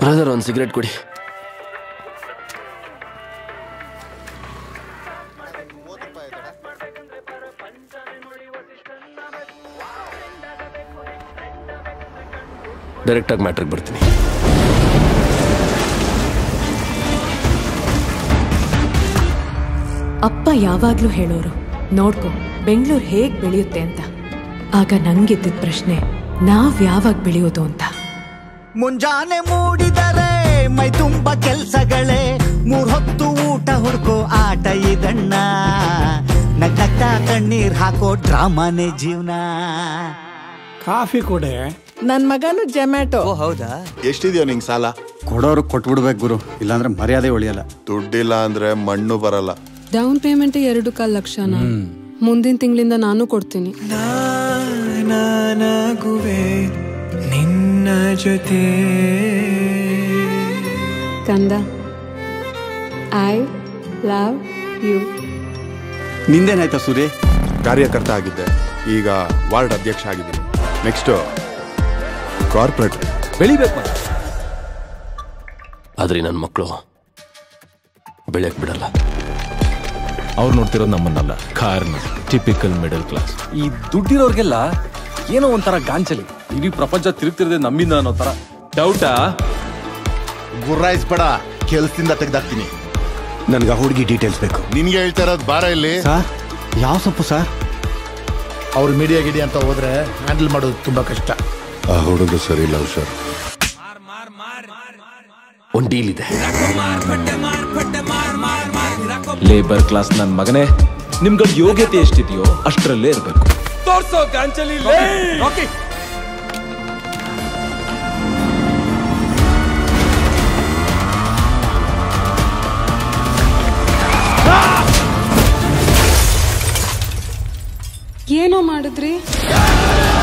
brother ಒಂದು cigarette ಕೊಡಿ ಡೈರೆಕ್ಟಾಗಿ ಮ್ಯಾಟ್ರಿಗೆ ಬರ್ತೀನಿ ಅಪ್ಪ ಯಾವಾಗ್ಲೂ ಹೇಳೋರು ನೋಡ್ಕೊ ಬೆಂಗಳೂರು ಹೇಗ್ ಬೆಳೆಯುತ್ತೆ ಅಂತ ಆಗ ನಂಗಿದ್ದಿದ್ ಪ್ರಶ್ನೆ ನಾವ್ ಯಾವಾಗ ಬೆಳೆಯೋದು ಅಂತ ಮುಂಜಾನೆ ಮೂಡಿದರೆ ಮೈ ತುಂಬ ಕೆಲ್ಸಗಳೇ ಮೂರ್ ಹೊತ್ತು ಊಟ ಹುಡ್ಕೋ ಆಟ ಇದಣ್ಣ ನಗ್ನಗ್ತಾ ಕಣ್ಣೀರ್ ಹಾಕೋ ಡ್ರಾಮಾನೇ ಜೀವನ ಕಾಫಿ ಕೊಡೆ ನನ್ ಮಗನು ಜೊಮ್ಯಾಟೊ ಓ ಹೌದಾ ಎಷ್ಟಿದೆಯೋ ನಿಂಗೆ ಸಾಲ ಕೊಡೋರು ಕೊಟ್ಬಿಡ್ಬೇಕು ಗುರು ಇಲ್ಲಾಂದ್ರೆ ಮರ್ಯಾದೆ ಉಳಿಯಲ್ಲ ದುಡ್ಡಿಲ್ಲ ಅಂದ್ರೆ ಮಣ್ಣು ಬರಲ್ಲ ಡೌನ್ ಪೇಮೆಂಟ್ ಎರಡು ಕಾಲ್ ಲಕ್ಷನ ಮುಂದಿನ ತಿಂಗಳಿಂದ ನಾನು ಕೊಡ್ತೀನಿ ನಾನಾಗುವೆ ನಿನ್ನ ಜೊತೆ ಕಂದ ಐ ಲವ್ ಯು ನಿಂದೇನಾಯ್ತಾ ಸೂರ್ಯ ಕಾರ್ಯಕರ್ತ ಆಗಿದ್ದೆ ಈಗ ವಾರ್ಡ್ ಅಧ್ಯಕ್ಷ ಆಗಿದ್ದೀನಿ ನೆಕ್ಸ್ಟ್ ಕಾರ್ಪೊರೇಟ್ ಬೆಳಿಬೇಕು ಆದ್ರೆ ನನ್ನ ಮಕ್ಕಳು ಬೆಳೆಯಕ್ ಬಿಡಲ್ಲ ಅವ್ರು ನೋಡ್ತಿರೋದು ನಮ್ಮನ್ನಲ್ಲ ಕಾರ್ನ ಟಿಪಿಕಲ್ ಮಿಡಲ್ ಕ್ಲಾಸ್ ಈ ದುಡ್ಡಿರೋರ್ಗೆಲ್ಲ ಏನೋ ಒಂಥರ ಗಾಂಚಲಿ ಇಡೀ ಪ್ರಪಂಚ ತಿರುಗ್ತಿರೋದೇ ನಮ್ಮಿಂದ ಅನ್ನೋ ತರ ಡೌಟಾ ಗುರ್ರಾಯಿಸ್ಬೇಡ ಕೆಲ್ಸದಿಂದ ತೆಗ್ದಾಕ್ತೀನಿ ನನ್ಗೆ ಆ ಹುಡುಗಿ ಡೀಟೇಲ್ಸ್ ಬೇಕು ನಿನ್ಗೆ ಹೇಳ್ತಾ ಇರೋದು ಬಾರ ಇಲ್ಲಿ ಸರ್ ಯಾವ ಸೊಪ್ಪು ಸರ್ ಅವ್ರು ಮೀಡಿಯಾ ಗಿಡಿ ಅಂತ ಹೋದ್ರೆ ಹ್ಯಾಂಡಲ್ ಮಾಡೋದು ತುಂಬಾ ಕಷ್ಟ ಆ ಹುಡುಗ ಸರಿ ಇಲ್ಲ ಹುಷಾರ್ ಒಂದು ಡೀಲ್ ಇದೆ ಲೇಬರ್ ಕ್ಲಾಸ್ ನನ್ ಮಗನೇ ನಿಮ್ಗಳ ಯೋಗ್ಯತೆ ಎಷ್ಟಿದೆಯೋ ಅಷ್ಟರಲ್ಲೇ ಇರ್ಬೇಕು ತೋರ್ಸೋ ಗಾಂಚಲಿ ಏನೋ ಮಾಡಿದ್ರಿ